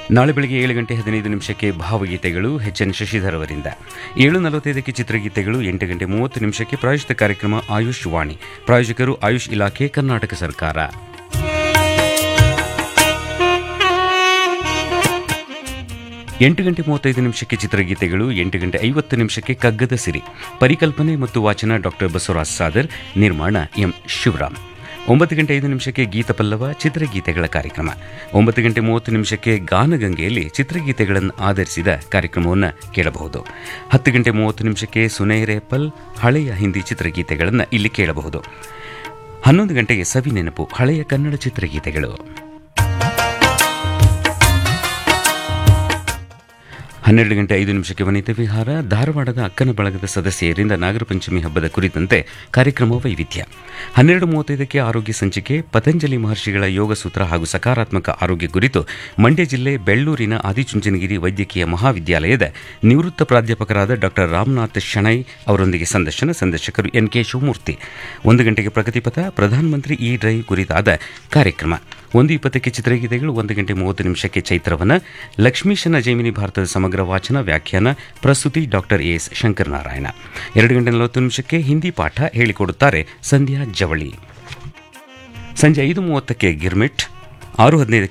ನಾಳೆ ಬೆಳಗ್ಗೆ ಏಳು ಗಂಟೆ ಹದಿನೈದು ನಿಮಿಷಕ್ಕೆ ಭಾವಗೀತೆಗಳು ಎಚ್ ಎನ್ ಶಶಿಧರ್ ಅವರಿಂದ ಏಳು ನಲವತ್ತೈದಕ್ಕೆ ಚಿತ್ರಗೀತೆಗಳು ಎಂಟು ಗಂಟೆ ಮೂವತ್ತು ನಿಮಿಷಕ್ಕೆ ಪ್ರಾಯೋಜಿತ ಕಾರ್ಯಕ್ರಮ ಆಯುಷ್ ವಾಣಿ ಪ್ರಾಯೋಜಕರು ಆಯುಷ್ ಇಲಾಖೆ ಕರ್ನಾಟಕ ಸರ್ಕಾರ ಎಂಟು ಗಂಟೆ ಮೂವತ್ತೈದು ನಿಮಿಷಕ್ಕೆ ಚಿತ್ರಗೀತೆಗಳು ಎಂಟು ಗಂಟೆ ಐವತ್ತು ನಿಮಿಷಕ್ಕೆ ಕಗ್ಗದ ಸಿರಿ ಪರಿಕಲ್ಪನೆ ಮತ್ತು ವಾಚನ ಡಾಕ್ಟರ್ ಬಸವರಾಜ್ ಸಾದರ್ ನಿರ್ಮಾಣ ಎಂ ಶಿವರಾಮ್ ಒಂಬತ್ತು ಗಂಟೆ ಐದು ನಿಮಿಷಕ್ಕೆ ಗೀತ ಪಲ್ಲವ ಚಿತ್ರಗೀತೆಗಳ ಕಾರ್ಯಕ್ರಮ ಒಂಬತ್ತು ಗಂಟೆ ಮೂವತ್ತು ನಿಮಿಷಕ್ಕೆ ಗಾನಗಂಗೆಯಲ್ಲಿ ಚಿತ್ರಗೀತೆಗಳನ್ನು ಆಧರಿಸಿದ ಕಾರ್ಯಕ್ರಮವನ್ನು ಕೇಳಬಹುದು ಹತ್ತು ಗಂಟೆ ಮೂವತ್ತು ನಿಮಿಷಕ್ಕೆ ಸುನೇರೇಪಲ್ ಹಳೆಯ ಹಿಂದಿ ಚಿತ್ರಗೀತೆಗಳನ್ನು ಇಲ್ಲಿ ಕೇಳಬಹುದು ಹನ್ನೊಂದು ಗಂಟೆಗೆ ಸವಿ ನೆನಪು ಹಳೆಯ ಕನ್ನಡ ಚಿತ್ರಗೀತೆಗಳು ಹನ್ನೆರಡು ಗಂಟೆ ಐದು ನಿಮಿಷಕ್ಕೆ ವನಿತಾ ವಿಹಾರ ಧಾರವಾಡದ ಅಕ್ಕನ ಬಳಗದ ಸದಸ್ಯರಿಂದ ನಾಗರ ಪಂಚಮಿ ಹಬ್ಬದ ಕುರಿತಂತೆ ಕಾರ್ಯಕ್ರಮ ವೈವಿಧ್ಯ ಹನ್ನೆರಡು ಮೂವತ್ತೈದಕ್ಕೆ ಆರೋಗ್ಯ ಸಂಚಿಕೆ ಪತಂಜಲಿ ಮಹರ್ಷಿಗಳ ಯೋಗ ಸೂತ್ರ ಹಾಗೂ ಸಕಾರಾತ್ಮಕ ಆರೋಗ್ಯ ಕುರಿತು ಮಂಡ್ಯ ಜಿಲ್ಲೆ ಬೆಳ್ಳೂರಿನ ಆದಿಚುಂಚನಗಿರಿ ವೈದ್ಯಕೀಯ ಮಹಾವಿದ್ಯಾಲಯದ ನಿವೃತ್ತ ಪ್ರಾಧ್ಯಾಪಕರಾದ ಡಾಕ್ಟರ್ ರಾಮನಾಥ್ ಶಣೈ ಅವರೊಂದಿಗೆ ಸಂದರ್ಶನ ಸಂದರ್ಶಕರು ಎನ್ ಕೆ ಶಿವಮೂರ್ತಿ ಒಂದು ಗಂಟೆಗೆ ಪ್ರಗತಿಪಥ ಪ್ರಧಾನಮಂತ್ರಿ ಇ ಡ್ರೈವ್ ಕುರಿತಾದ ಕಾರ್ಯಕ್ರಮ ಒಂದು ಇಪ್ಪತ್ತಕ್ಕೆ ಚಿತ್ರಗೀತೆಗಳು ಒಂದು ಗಂಟೆ ಮೂವತ್ತು ನಿಮಿಷಕ್ಕೆ ಚೈತ್ರವನ ಲಕ್ಷ್ಮೀಶನ ಜೈಮಿನಿ ಭಾರತದ ಸಮಗ್ರ ವಾಚನ ವ್ಯಾಖ್ಯಾನ ಪ್ರಸ್ತುತಿ ಡಾಕ್ಟರ್ ಎಸ್ ಶಂಕರನಾರಾಯಣ ಎರಡು ಗಂಟೆ ನಲವತ್ತು ನಿಮಿಷಕ್ಕೆ ಹಿಂದಿ ಪಾಠ ಹೇಳಿಕೊಡುತ್ತಾರೆ ಸಂಧ್ಯಾ ಜವಳಿ ಸಂಜೆ ಐದು ಮೂವತ್ತಕ್ಕೆ ಗಿರ್ಮಿಟ್ ಆರು ಹದಿನೈದಕ್ಕೆ